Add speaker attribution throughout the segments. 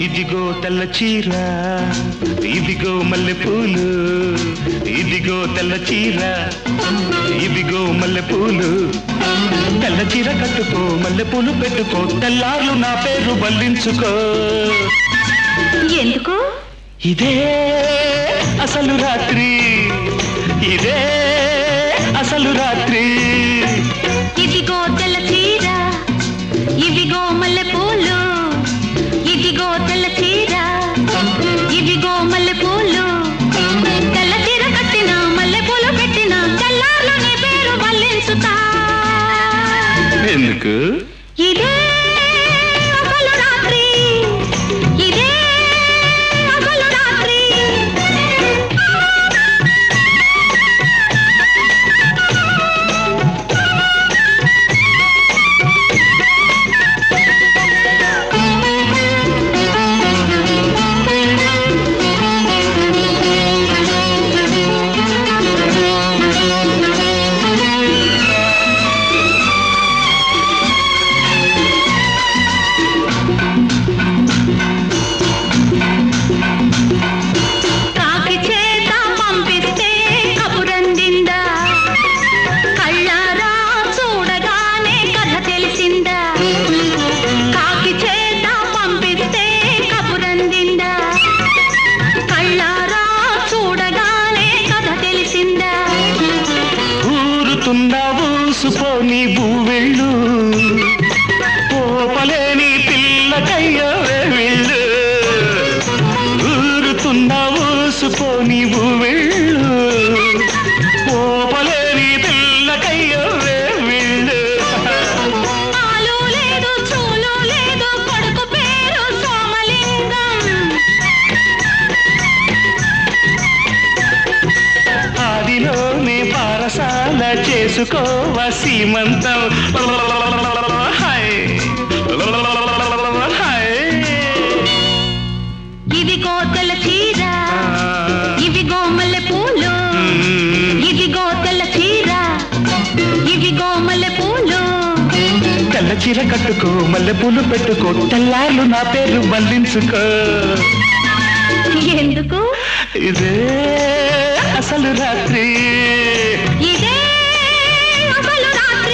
Speaker 1: ఇదిగో తెల్ల చీర ఇదిగో మల్లె పూలు ఇదిగో తెల్ల చీర ఇదిగో మల్లె పూలు తెల్ల చీర కట్టుకో మల్లె పూలు పెట్టుకో తెల్లార్లు నా పేరు బల్లించుకో
Speaker 2: ఎందుకు
Speaker 1: ఇదే అసలు రాత్రి ఇదే అసలు రాత్రి
Speaker 2: ఇదిగో తెల్ల చీర ఇవిగో మల్లె పూలు ఇదిగో తెల్ల చీర ఇవిగో మల్లె పూలు తెల్ల చీర కట్టిన మల్లె పూలు పెట్టిన తెల్లార్లు నీ పేరు వల్లించుతా
Speaker 1: ఎందుకు
Speaker 2: ఇదే అసలు రాత్రి ఇదే అసలు రాత్రి కాకి చేత పంపిస్తే కబురందిందా కళ్ళారా చూడగానే కథ తెలిసిందా కాకి చేత పంపిస్తే కబురందిందా కళ్ళారా చూడగానే కథ తెలిసిందా
Speaker 1: ఊరుతున్నా ఊసుపోని భూవెళ్ళు పోపలేని పిల్లకయ్యో వెళ్ళు ఊరుతున్నా ఊసుపోని భూవెళ్ళు పోపలేని పిల్లకయ్యో వెళ్ళు
Speaker 2: ఆలు లేదు చూలు లేదు కొడుకు పేరు సోమలింగం
Speaker 1: ఆదిలోనే పారసాల చేసుకోవ సీమంతం హాయ్ హాయ్
Speaker 2: ఇదిగో తెల్ల చీర ఇవిగో మల్లె పూలు ఇదిగో తెల్ల చీర ఇవిగో మల్లె పూలు
Speaker 1: తెల్ల చీర కట్టుకో మల్లె పూలు పెట్టుకో తెల్లార్లు నా పేరు మళ్ళించుకో
Speaker 2: ఎందుకు
Speaker 1: ఇదే అసలు రాత్రి
Speaker 2: ఇదే అసలు రాత్రి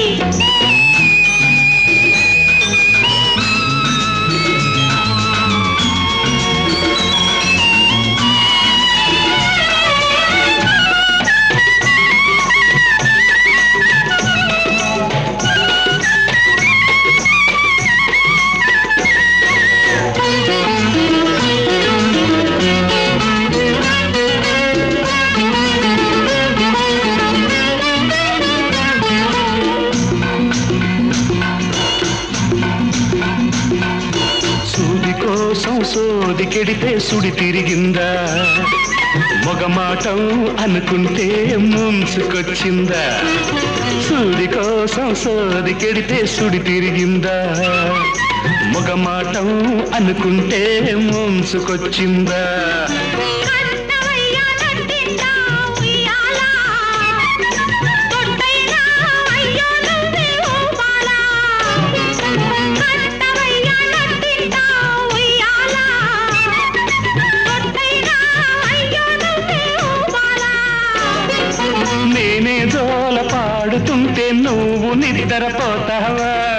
Speaker 1: సూది కోసం సోది కెడితే సుడి తిరిగిందా మొగమాటం అనుకుంటే ముంచుకొచ్చిందా సూది కోసం సోది కెడితే సుడి తిరిగిందా మొగమాటం అనుకుంటే ముంచుకొచ్చిందా
Speaker 2: కన్నవయ్య నట్టింటా ఉయ్యాల. తొట్టైనా అయ్యో నువ్వే ఊపాల. కన్నవయ్య నట్టింటా ఉయ్యాల. తొట్టైనా అయ్యో నువ్వే ఊపాల.
Speaker 1: నేనే జోల పాడుతుంటే నువ్వు నిద్రపోతావా